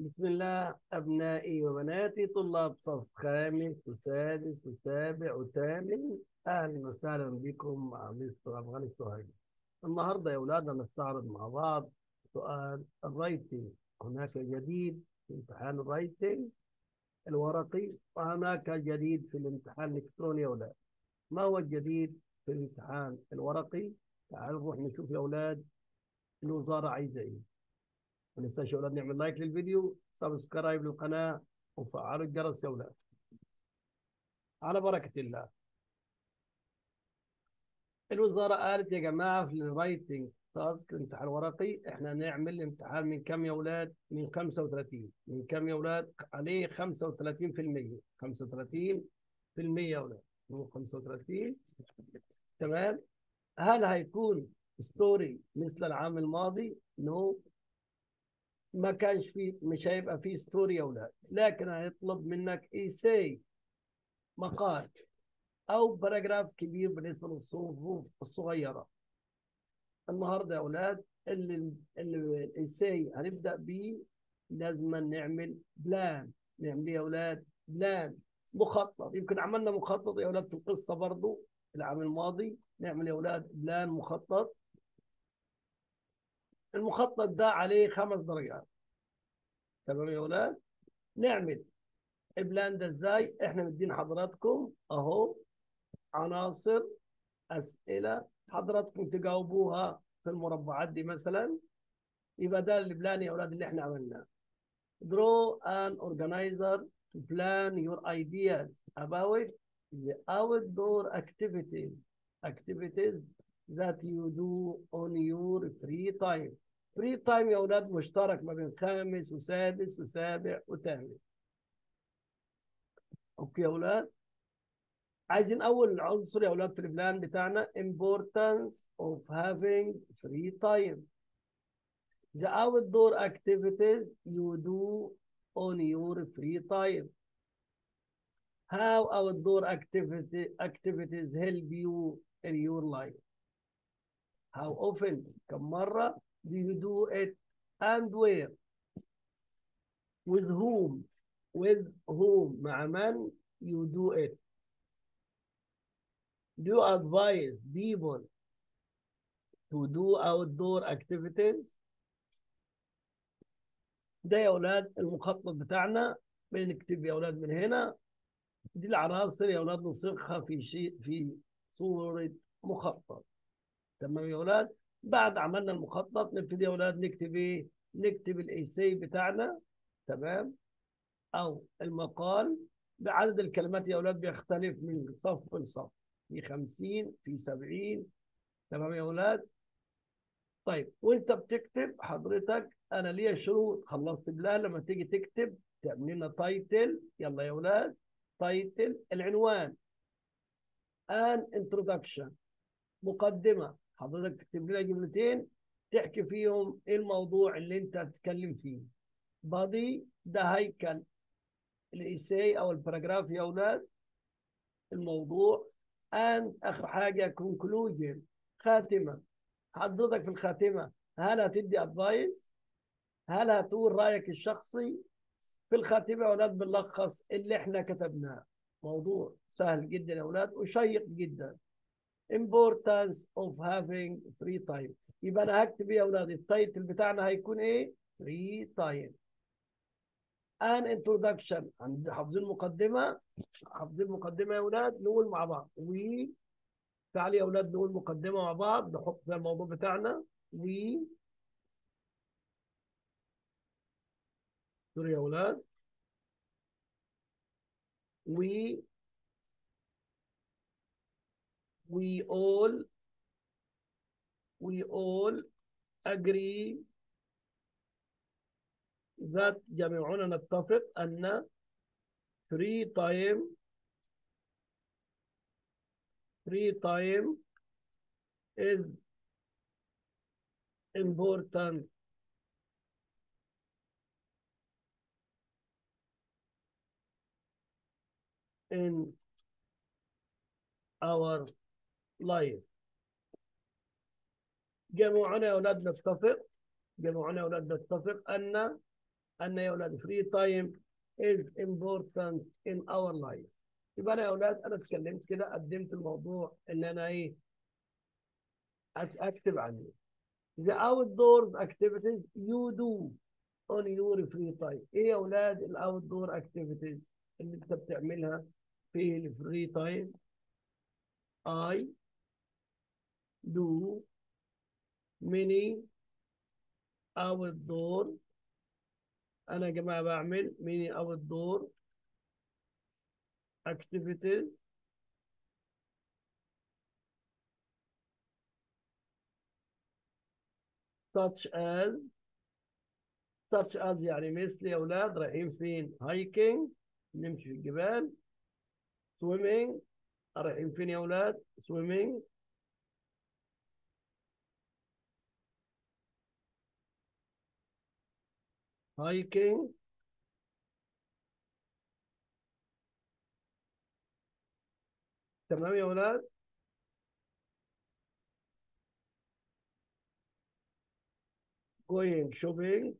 بسم الله أبنائي وبناتي طلاب صف خامس وسادس وسابع وثامن أهلا وسهلا بكم مع مستر أفغاني السهيلي النهاردة يا أولاد نستعرض مع بعض سؤال الرايتنج هناك جديد في امتحان الرايتنج الورقي وهناك جديد في الامتحان الإلكتروني يا أولاد ما هو الجديد في الامتحان الورقي؟ تعالوا نروح نشوف يا أولاد الوزارة عايزة إيه ما ننساش يا اولاد نعمل لايك للفيديو سبسكرايب للقناه وفعلوا الجرس يا اولاد على بركه الله الوزاره قالت يا جماعه في الرايتنج تاسك الامتحان الورقي احنا نعمل امتحان من كم يا اولاد؟ من 35 من كم يا اولاد؟ عليه 35% 35% يا اولاد مو 35 تمام هل هيكون ستوري مثل العام الماضي؟ نو no. ما كانش في مش هيبقى في ستوري يا اولاد لكن هيطلب منك ايساي مقال او باراجراف كبير بالنسبه للصفوف الصغيره النهارده يا اولاد اللي اللي الايساي هنبدا بيه لازم نعمل بلان نعمل ايه يا اولاد بلان مخطط يمكن عملنا مخطط يا اولاد في القصه برضو العام الماضي نعمل يا اولاد بلان مخطط المخطط ده عليه خمس درجات تمام يا اولاد نعمل البلان ده ازاي احنا مدين حضراتكم اهو عناصر اسئله حضراتكم تجاوبوها في المربعات دي مثلا يبقى ده البلان يا اولاد اللي احنا عملناه draw an organizer to plan your ideas about the outdoor activities activities that you do on your free time فري تايم يا اولاد مشترك ما بين خامس وسادس وسابع وثامن اوكي يا اولاد عايزين اول عنصر يا اولاد في البلان بتاعنا importance of having free time the outdoor activities you do on your free time how outdoor activity activities help you in your life how often كم مرة do you do it and where with whom with whom مع من you do it do you advise people to do outdoor activities ده يا اولاد المخطط بتاعنا بنكتب يا اولاد من هنا دي العناصر يا اولاد نصيغها في شيء في صوره مخطط تمام يا اولاد بعد عملنا المخطط نبتدي يا اولاد نكتب ايه؟ نكتب الايساي بتاعنا تمام؟ او المقال بعدد الكلمات يا اولاد بيختلف من صف لصف في 50 في 70 تمام يا اولاد؟ طيب وانت بتكتب حضرتك انا ليا شروط خلصت بلا لما تيجي تكتب تعمل لنا تايتل يلا يا اولاد تايتل العنوان ان انترودكشن مقدمه حضرتك تكتب لنا جملتين تحكي فيهم ايه الموضوع اللي انت هتتكلم فيه بادي ده هيكل الايساي او الباراجراف يا اولاد الموضوع and اخر حاجه كونكلوجن خاتمه حضرتك في الخاتمه هل هتدي ادفايس هل هتقول رايك الشخصي في الخاتمه يا اولاد بنلخص اللي احنا كتبناه موضوع سهل جدا يا اولاد وشيق جدا importance of having free time يبقى انا هكتب ايه يا اولاد التايتل بتاعنا هيكون ايه free time an introduction عند حافظين المقدمه حافظين المقدمه يا اولاد نقول مع بعض we تعالوا يا اولاد نقول مقدمه مع بعض نحط فيها الموضوع بتاعنا we سوري يا اولاد we we all we all agree that جميعنا نتفق أن free time free time is important in our life جميعنا يا أولاد نتفق جميعنا يا أولاد نتفق أن ان يا اولاد فري تايم is important in our life يبقى انا يا اولاد انا اتكلمت كده قدمت الموضوع ان انا ايه أك- اكتب عنه the outdoors activities you do on your free time ايه يا اولاد الاوت دور activities اللي انت بتعملها في الفري تايم I do many outdoor انا يا جماعه بعمل many outdoor activities such as such as يعني مثل يا اولاد رايحين فين hiking نمشي في الجبال swimming رايحين فين يا اولاد swimming hiking تمام يا اولاد going shopping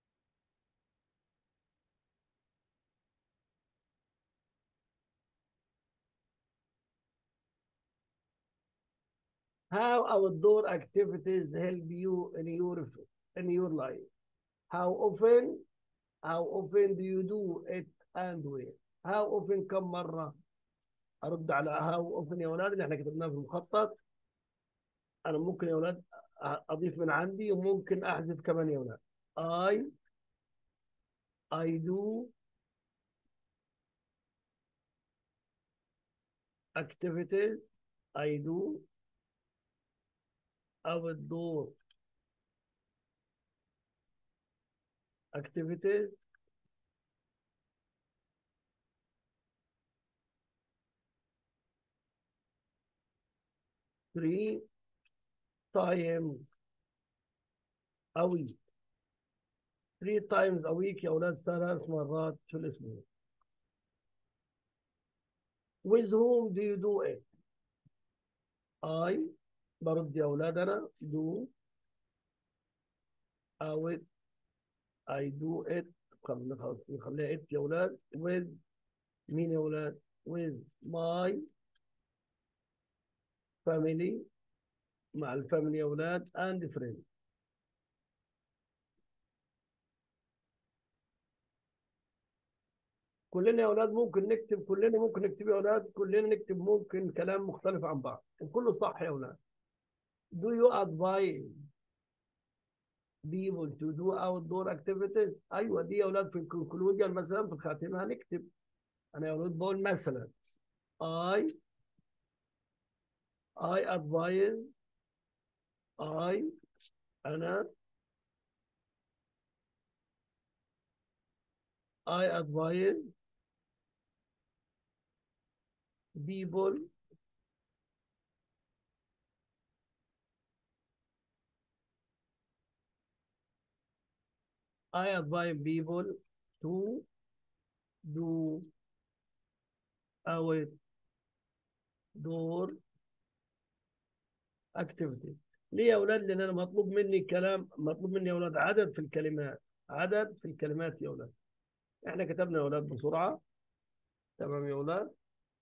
How outdoor activities help you in your in your life? How often how often do you do it and where? How often كم مرة؟ أرد على how often يا أولاد اللي احنا كتبناه في المخطط أنا ممكن يا أولاد أضيف من عندي وممكن أحذف كمان يا أولاد. I I do activities I do outdoor activities three times a week three times a week يا أولاد ثلاث مرات في الأسبوع with whom do you do it I برد يا أولاد أنا do أو it I do it خلينا خلاص نخليها it يا أولاد with مين يا أولاد with my family مع الفاميلي يا أولاد and friends كلنا يا أولاد ممكن نكتب كلنا ممكن نكتب يا أولاد كلنا نكتب ممكن كلام مختلف عن بعض وكله صح يا أولاد Do you advise people to do outdoor activities؟ أيوة دي يا أولاد في الكونكلوجن مثلا في الخاتمة هنكتب أنا يا أولاد بقول مثلا I I advise I أنا I advise people I advise people to do outdoor activity ليه يا أولاد؟ لأن أنا مطلوب مني كلام مطلوب مني يا أولاد عدد في الكلمات عدد في الكلمات يا أولاد إحنا كتبنا يا أولاد بسرعة تمام يا أولاد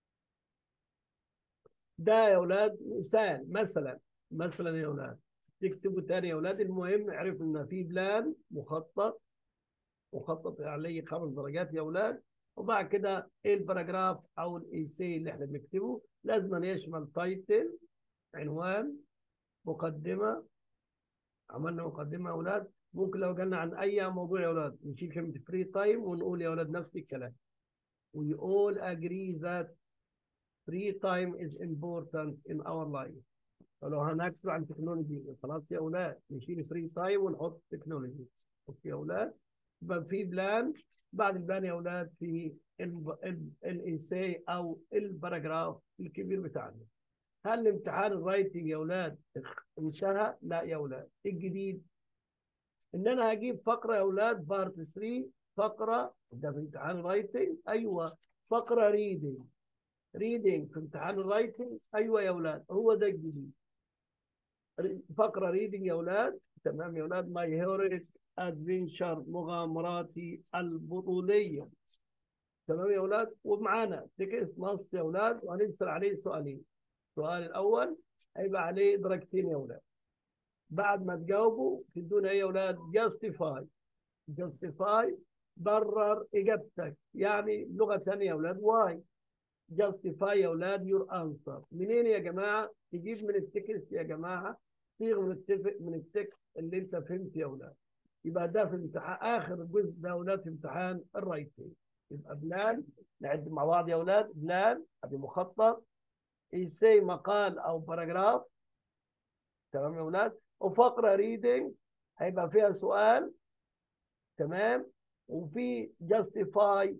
ده يا أولاد مثال مثلا مثلا يا أولاد تكتبوا تاني يا أولاد المهم اعرف إن في بلان مخطط مخطط عليه خمس درجات يا أولاد وبعد كده إيه الباراجراف أو الإيسي اللي إحنا بنكتبه لازم يشمل تايتل عنوان مقدمة عملنا مقدمة يا أولاد ممكن لو قلنا عن أي موضوع يا أولاد نشيل كلمة فري تايم ونقول يا أولاد نفس الكلام we all agree that free time is important in our life فلو هنكتب عن تكنولوجي خلاص يا أولاد نشيل فري تايم ونحط تكنولوجي أوكي يا أولاد يبقى في بلان بعد البلان يا أولاد في الإيساي أو الباراجراف الكبير بتاعنا هل امتحان الرايتنج يا اولاد انتهى؟ لا يا اولاد الجديد ان انا هجيب فقره يا اولاد بارت 3 فقره ده في امتحان الرايتنج ايوه فقره ريدنج ريدنج في امتحان الرايتنج ايوه يا اولاد هو ده الجديد فقره ريدنج يا اولاد تمام يا اولاد ماي هيرويك ادفنشر مغامراتي البطوليه تمام يا اولاد ومعانا تكست نص يا اولاد وهنسال عليه سؤالين السؤال الاول هيبقى عليه درجتين يا اولاد بعد ما تجاوبوا تدونا ايه يا اولاد جاستيفاي جاستيفاي برر اجابتك يعني لغه ثانيه يا اولاد واي جاستيفاي يا اولاد يور انسر منين يا جماعه تجيب من التكست يا جماعه صيغ من التفق من التكست اللي انت فهمت يا اولاد يبقى ده في امتحان اخر جزء ده يا اولاد في امتحان الرايتنج يبقى بلان نعد مع بعض يا اولاد بلان ادي مخطط ايساي مقال او باراجراف تمام يا اولاد وفقره ريدنج هيبقى فيها سؤال تمام وفي جاستيفاي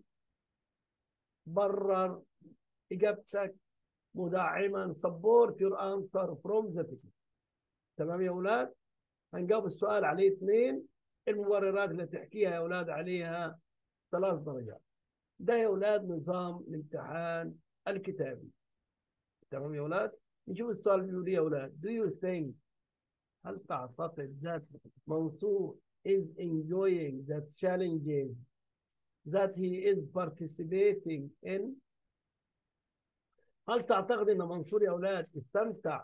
برر اجابتك مدعما سبورت يور انسر فروم ذا تمام يا اولاد هنجاوب السؤال عليه اثنين المبررات اللي تحكيها يا اولاد عليها ثلاث درجات ده يا اولاد نظام الامتحان الكتابي تمام يا اولاد نشوف السؤال بيقول ايه يا اولاد do you think هل تعتقد ذات منصور is enjoying the challenges that he is participating in هل تعتقد ان منصور يا اولاد استمتع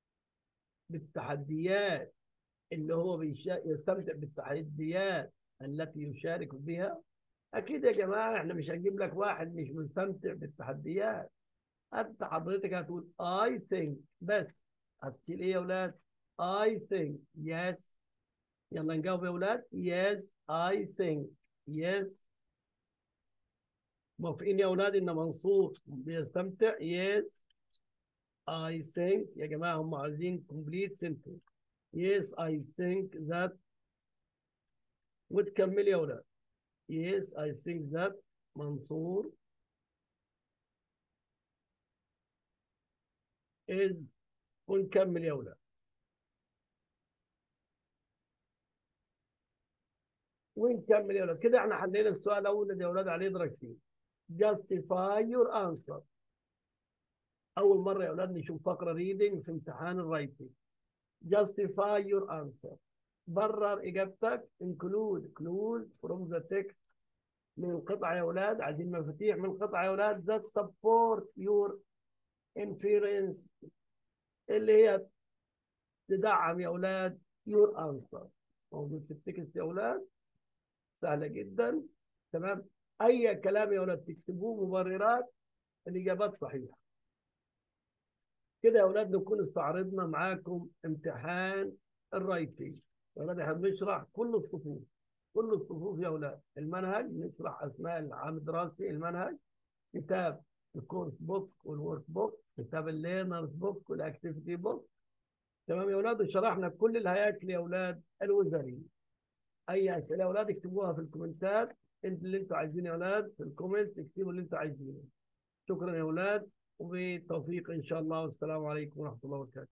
بالتحديات اللي هو بيشا... يستمتع بالتحديات التي يشارك بها اكيد يا جماعه احنا مش هنجيب لك واحد مش مستمتع بالتحديات انت حضرتك هتقول I think بس هتشيل ايه يا اولاد I think yes يلا نجاوب يا اولاد yes I think yes موافقين يا اولاد ان منصور بيستمتع yes I think يا جماعه هم عايزين complete sentence yes I think that وتكمل يا اولاد yes I think that منصور is ونكمل يا اولاد ونكمل يا اولاد كده احنا حلينا السؤال الاول يا اولاد عليه درجتين justify your answer اول مره يا اولاد نشوف فقره ريدنج في امتحان الرايتنج justify your answer برر اجابتك include clues from the text من القطعه يا اولاد عايزين مفاتيح من القطعه يا اولاد that support your inference اللي هي تدعم يا اولاد your answer موجود في التكست يا اولاد سهله جدا تمام اي كلام يا اولاد تكتبوه مبررات الاجابات صحيحه كده يا اولاد نكون استعرضنا معاكم امتحان الرايتنج يا اولاد احنا بنشرح كل الصفوف كل الصفوف يا اولاد المنهج نشرح اسماء العام الدراسي المنهج كتاب الكورس بوك والورك بوك كتاب الليرنرز بوك والاكتيفيتي بوك تمام يا اولاد وشرحنا كل الهياكل يا اولاد الوزاريه اي اسئله يا اولاد اكتبوها في الكومنتات انت اللي انتوا عايزينه يا اولاد في الكومنت اكتبوا اللي انتوا عايزينه شكرا يا اولاد وبالتوفيق ان شاء الله والسلام عليكم ورحمه الله وبركاته